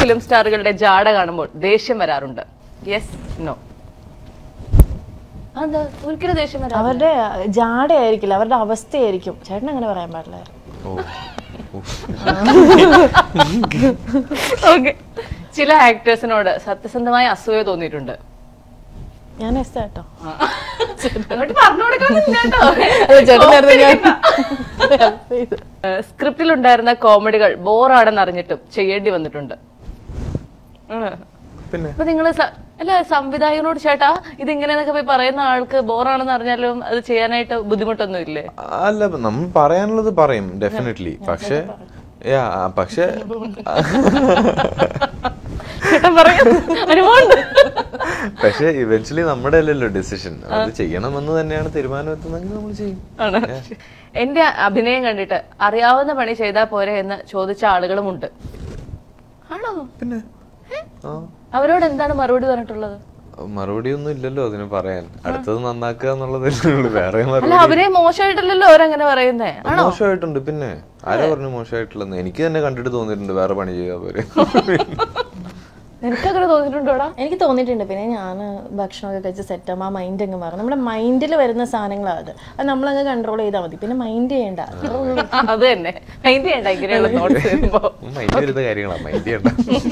Film സ്റ്റാറുകളുടെ ജാട കാണുമ്പോൾ ദേഷ്യം വരാറുണ്ട് യെസ് നോ അതെന്താ ഒരിക്കലും ദേഷ്യം വരാ അവരുടെ ജാടയായിരിക്കില്ല അവരുടെ അവസ്ഥയായിരിക്കും ചേട്ടൻ അങ്ങനെ പറയാൻ പാടില്ലായിരുന്നു ഓ ഉഫ്. ഓക്കെ ചില ആക്ടേഴ്സിനോട് സത്യസന്ധമായ അസൂയ തോന്നിയിട്ടുണ്ട് ഞാൻ എസ് കേട്ടോ അങ്ങോട്ട് പറഞ്ഞു കൊടുക്കണമെന്നില്ല കേട്ടോ. ചേട്ടനായിരുന്നു ഞാൻ help ചെയ്തു. ഏഹ് സ്ക്രിപ്റ്റിൽ ഉണ്ടായിരുന്ന കോമഡികൾ ബോറാണെന്ന് അറിഞ്ഞിട്ടും ചെയ്യേണ്ടി വന്നിട്ടുണ്ട് ആണ്. പിന്നെ അപ്പൊ നിങ്ങള് സ- അല്ല സംവിധായകനോട് ചേട്ടാ ഇതിങ്ങനെയൊക്കെ പോയി പറയുന്ന ആൾക്ക് ബോറാണെന്ന് അറിഞ്ഞാലും അത് ചെയ്യാനായിട്ട് ബുദ്ധിമുട്ടൊന്നും ഇല്ലേ അല്ല നമ്മൾ പറയാനുള്ളത് പറയും ഡെഫിനറ്റ്ലി പക്ഷെ യാ പക്ഷെ ചേട്ടൻ പറയും അനുഭവമുണ്ട് പക്ഷെ ഇവൻച്വലി നമ്മുടെ അല്ലല്ലോ ഡിസിഷൻ അത് ചെയ്യണമെന്ന് തന്നെയാണ് തീരുമാനം എത്തുന്നെങ്കിൽ നമ്മൾ ചെയ്യും ആണ് എന്റെ അഭിനയം കണ്ടിട്ട് അറിയാവുന്ന പണി ചെയ്താൽ പോരെ എന്ന് ചോദിച്ച ആളുകളുമുണ്ട് ആണോ പിന്നെ ആ അവരോട് എന്താണ് മറുപടി പറഞ്ഞിട്ടുള്ളത് മറുപടി ഒന്നും ഇല്ലല്ലോ അതിന് പറയാൻ അടുത്തത് നന്നാക്കുക എന്നുള്ളതല്ലേ ഉള്ളൂ വേറെ അല്ല മറുപടി അഭിനയം മോശമായിട്ടല്ലല്ലോ അവരങ്ങനെ പറയുന്നേ ആണോ മോശമായിട്ടുണ്ട് പിന്നെ ആരാ പറഞ്ഞു മോശമായിട്ടുള്ളതെന്ന് എനിക്ക് തന്നെ കണ്ടിട്ട് തോന്നിയിട്ടുണ്ട് വേറെ പണി ചെയ്താൽ പോരെ നിനക്കങ്ങനെ തോന്നിയിട്ടുണ്ടോടാ എനിക്ക് തോന്നിയിട്ടുണ്ട് പിന്നെ ഞാൻ ഭക്ഷണമൊക്കെ കഴിച്ച് സെറ്റ് ആകുമ്പോൾ ആ മൈൻഡ് അങ്ങ് മാറും നമ്മുടെ മൈൻഡിൽ വരുന്ന സാധനങ്ങളാണ് അത് അത് നമ്മളങ്ങ് കൺട്രോൾ ചെയ്താൽ മതി പിന്നെ മൈൻഡ് ചെയ്യണ്ട അത്രേ ഉള്ളൂ. അത് തന്നെ മൈൻഡ് ചെയ്യണ്ട ഇങ്ങനെയുള്ള നോട്ട്സ് വരുമ്പോ മൈൻഡ് വരുന്ന കാര്യങ്ങളാ മൈൻഡ് ചെയ്യണ്ട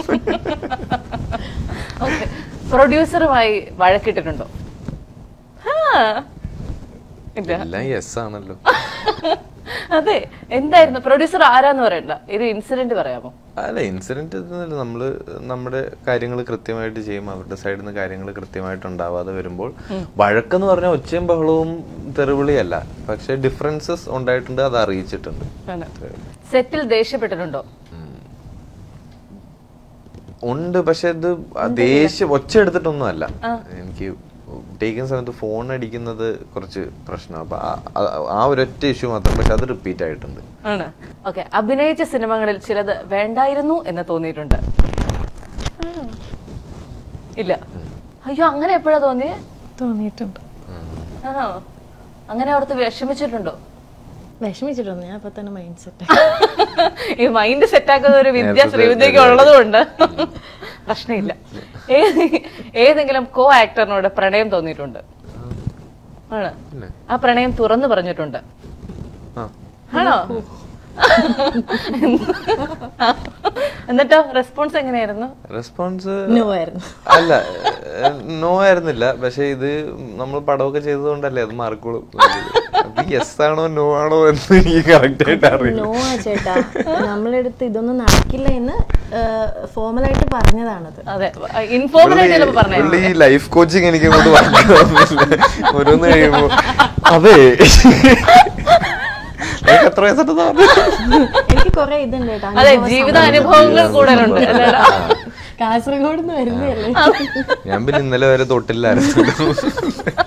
പ്രൊഡ്യൂസറുമായി വഴക്കിട്ടിട്ടുണ്ടോ ഹാ. ഇല്ല എല്ലാം യെസ് ആണല്ലോ അതെ എന്തായിരുന്നു പ്രൊഡ്യൂസർ ആരാന്ന് പറയണ്ട ഒരു ഇൻസിഡന്റ് പറയാമോ അല്ല ഇൻസിഡന്റ് നമ്മള് നമ്മുടെ കാര്യങ്ങൾ കൃത്യമായിട്ട് ചെയ്യും അവരുടെ സൈഡിൽ നിന്ന് കാര്യങ്ങൾ കൃത്യമായിട്ട് ഉണ്ടാവാതെ വരുമ്പോൾ വഴക്കെന്ന് പറഞ്ഞാൽ ഒച്ചയും ബഹളവും തെറിവിളിയല്ല പക്ഷെ ഡിഫറൻസസ് ഉണ്ടായിട്ടുണ്ട് അത് അറിയിച്ചിട്ടുണ്ട് സെറ്റിൽ ദേഷ്യപ്പെട്ടിട്ടുണ്ടോ ഉണ്ട് പക്ഷെ ഇത് ആ ദേഷ്യം ഒച്ച എടുത്തിട്ടൊന്നും അല്ല എനിക്ക് ടേക്കുന്ന സമയത്ത് ഫോൺ അടിക്കുന്നത് കുറച്ച് പ്രശ്നം അപ്പൊ ആ- ആ- ആ ഒരൊറ്റ ഇഷ്യൂ മാത്രം പക്ഷെ അത് റിപ്പീറ്റ് ആയിട്ടുണ്ട് ആണ് ഓക്കെ അഭിനയിച്ച സിനിമകളിൽ ചിലത് വേണ്ടായിരുന്നു എന്ന് തോന്നിയിട്ടുണ്ട് ആണോ? ഇല്ല അയ്യോ അങ്ങനെ എപ്പോഴാ തോന്നിയേ തോന്നിയിട്ടുണ്ട് ആണോ അങ്ങനെ ഓർത്ത് വിഷമിച്ചിട്ടുണ്ടോ വിഷമിച്ചിട്ടൊന്നും ഞാൻ അപ്പൊ തന്നെ മൈൻഡ് സെറ്റ് ഈ മൈൻഡ് സെറ്റാക്കുന്ന ഒരു വിദ്യ നേരത്തെ ശ്രീവിദ്യക്ക് നേരത്തെ. ഉള്ളതുകൊണ്ട് പ്രശ്നമില്ല ഏത് ഏതെങ്കിലും കോ ആക്ടറിനോട് പ്രണയം തോന്നിയിട്ടുണ്ട് ആണ് പിന്നെ ആ പ്രണയം തുറന്നു പറഞ്ഞിട്ടുണ്ട് ആ ആണോ എന്നിട്ടോ റെസ്പോൺസ് എങ്ങനെയായിരുന്നു റെസ്പോൺസ് നോ ആയിരുന്നു അല്ല നോ ആയിരുന്നില്ല പക്ഷെ ഇത് നമ്മൾ പടമൊക്കെ ചെയ്തതുകൊണ്ടല്ലേ അത് മാർക്കുള്ളൂ അത് യെസ് ആണോ നോ ആണോ എന്ന് എനിക്ക് കറക്റ്റ് ആയിട്ട് അറിയില്ല നോ ആ ചേട്ടാ നമ്മളെടുത്ത് ഇതൊന്നും നടക്കില്ല എന്ന് ഫോർമലായിട്ട് പറഞ്ഞതാണത് അതെ ഇൻഫോർമൽ ആയിട്ട് ചിലപ്പോ പറഞ്ഞു പുള്ളി ഈ ലൈഫ് കോച്ചിങ് എനിക്ക് അങ്ങോട്ട് വർക്കാവുന്നില്ല ഓരോന്ന് കഴിയുമ്പോ അതെ നിനക്ക് എത്ര വയസ്സുണ്ടെന്നാ പറഞ്ഞത്? എനിക്ക് കുറെ ഇതുണ്ട് കേട്ടോ അതെ അനുഭവ ജീവിത അനുഭവങ്ങൾ കൂടുതലുണ്ട് അല്ലേടാ? കാസർഗോഡ് നിന്ന് വരുന്നതല്ലേ ഞാൻ പിന്നെ ഇന്നലെ വരെ തൊട്ടില്ലായിരുന്നു